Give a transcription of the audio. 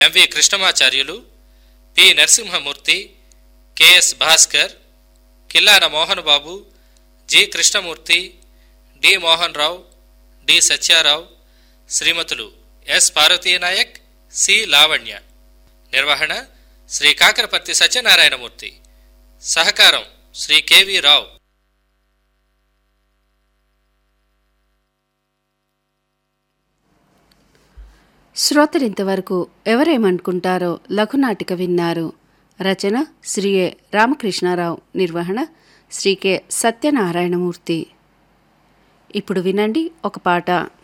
MV Krishnamacharyulu P Narasimhamurthy KS Bhaskar Killana Mohan Babu G Krishnamurthy D Mohan Rao D Satyarao శ్రీమతులు S Parvathi Nayak C Lavanya నిర్వహణ శ్రీ కాకరపర్తి సత్యనారాయణమూర్తి సహకారం శ్రీ కెవి రావు శ్రోతలింతవరకు ఎవరేమనుకుంటారో లఘునాటిక విన్నారు రచన శ్రీ ఏ రామకృష్ణారావు నిర్వహణ శ్రీ కె సత్యనారాయణమూర్తి ఇప్పుడు వినండి ఒక పాట